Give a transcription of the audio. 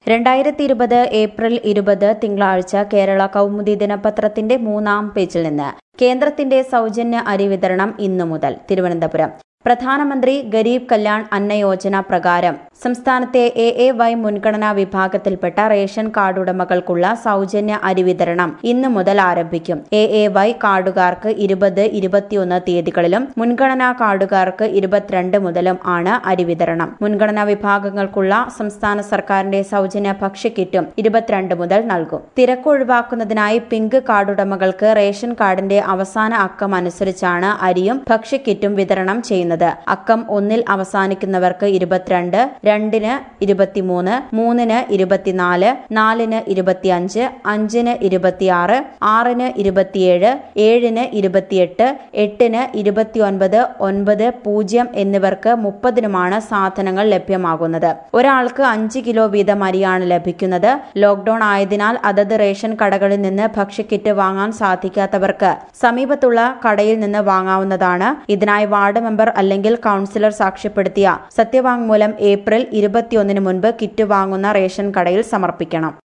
രണ്ടായിരത്തി ഇരുപത് ഏപ്രിൽ ഇരുപത് തിങ്കളാഴ്ച കേരള കൗമുദി ദിനപത്രത്തിന്റെ മൂന്നാം പേജിൽ നിന്ന് കേന്ദ്രത്തിന്റെ സൗജന്യ അരി വിതരണം ഇന്നു മുതൽ തിരുവനന്തപുരം പ്രധാനമന്ത്രി ഗരീബ് കല്യാൺ അന്ന യോജന പ്രകാരം സംസ്ഥാനത്തെ എ എ വൈ മുൻഗണനാ വിഭാഗത്തിൽപ്പെട്ട റേഷൻ കാർഡ് ഉടമകൾക്കുള്ള സൗജന്യ അരി വിതരണം ഇന്നു മുതൽ ആരംഭിക്കും എ എ വൈ കാർഡുകാർക്ക് ഇരുപത് ഇരുപത്തിയൊന്ന് തീയതികളിലും മുൻഗണനാ കാർഡുകാർക്ക് ഇരുപത്തിരണ്ട് മുതലും ആണ് അരി വിതരണം മുൻഗണനാ വിഭാഗങ്ങൾക്കുള്ള സംസ്ഥാന സർക്കാരിന്റെ സൗജന്യ ഭക്ഷ്യക്കിറ്റും ഇരുപത്തിരണ്ട് മുതൽ നൽകും തിരക്ക് ഒഴിവാക്കുന്നതിനായി പിങ്ക് കാർഡുടമകൾക്ക് റേഷൻ കാർഡിന്റെ അവസാന അക്കം അനുസരിച്ചാണ് അരിയും ഭക്ഷ്യക്കിറ്റും വിതരണം ചെയ്യുന്നത് അക്കം ഒന്നിൽ അവസാനിക്കുന്നവർക്ക് ഇരുപത്തിരണ്ട് രണ്ടിന് ഇരുപത്തിമൂന്ന് മൂന്നിന് ഇരുപത്തിനാല് നാലിന് ഇരുപത്തിയഞ്ച് അഞ്ചിന് ഇരുപത്തിയാറ് ആറിന് ഇരുപത്തിയേഴ് ഏഴിന് ഇരുപത്തിയെട്ട് എട്ടിന് ഇരുപത്തിയൊൻപത് ഒൻപത് പൂജ്യം എന്നിവർക്ക് മുപ്പതിനുമാണ് സാധനങ്ങൾ ലഭ്യമാകുന്നത് ഒരാൾക്ക് അഞ്ച് കിലോ വീതം അരിയാണ് ലഭിക്കുന്നത് ലോക്ഡൌൺ ആയതിനാൽ അതത് റേഷൻ കടകളിൽ നിന്ന് ഭക്ഷ്യക്കിറ്റ് വാങ്ങാൻ സാധിക്കാത്തവർക്ക് സമീപത്തുള്ള കടയിൽ നിന്ന് വാങ്ങാവുന്നതാണ് ഇതിനായി വാർഡ് മെമ്പർ അല്ലെങ്കിൽ കൌൺസിലർ സാക്ഷ്യപ്പെടുത്തിയ സത്യവാങ്മൂലം ഏപ്രിൽ ഇരുപത്തിയൊന്നിന് മുൻപ് കിറ്റ് വാങ്ങുന്ന റേഷൻ കടയിൽ സമർപ്പിക്കണം